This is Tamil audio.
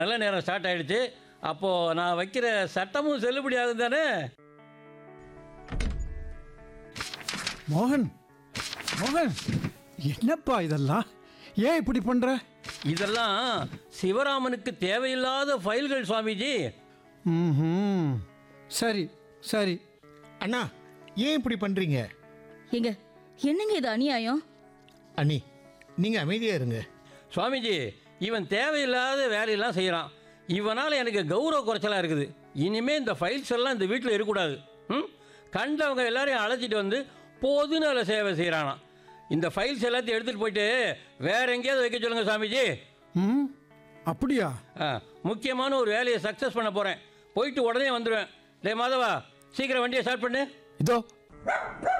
நல்ல நேரம் ஸ்டார்ட் ஆயிடுச்சு அப்போது நான் வைக்கிற சட்டமும் செல்லுபடி ஆகும் தானே மோகன் மோகன் என்னப்பா இதெல்லாம் ஏன் இப்படி பண்ற இதெல்லாம் சிவராமனுக்கு தேவையில்லாத ஃபைல்கள் சுவாமிஜி ம் சரி சரி அண்ணா ஏன் இப்படி பண்றீங்க ஏங்க என்னங்க இது அநியாயம் அண்ணி நீங்க அமைதியா இருங்க சுவாமிஜி இவன் தேவையில்லாத வேலையெல்லாம் செய்கிறான் இவனால் எனக்கு கௌரவ குறைச்சலாக இருக்குது இனிமேல் இந்த ஃபைல்ஸ் எல்லாம் இந்த வீட்டில் இருக்கக்கூடாது ம் கண்டவங்க எல்லாரையும் அழைச்சிட்டு வந்து பொதுநல சேவை செய்கிறானாம் இந்த ஃபைல்ஸ் எல்லாத்தையும் எடுத்துகிட்டு போயிட்டு வேற எங்கேயாவது வைக்க சொல்லுங்கள் சுவாமிஜி ம் அப்படியா ஆ முக்கியமான ஒரு வேலையை சக்ஸஸ் பண்ண போகிறேன் போயிட்டு உடனே வந்துடுவேன் டே மாதவா சீக்கிரம் வண்டியை ஸ்டார்ட் பண்ணு இதோ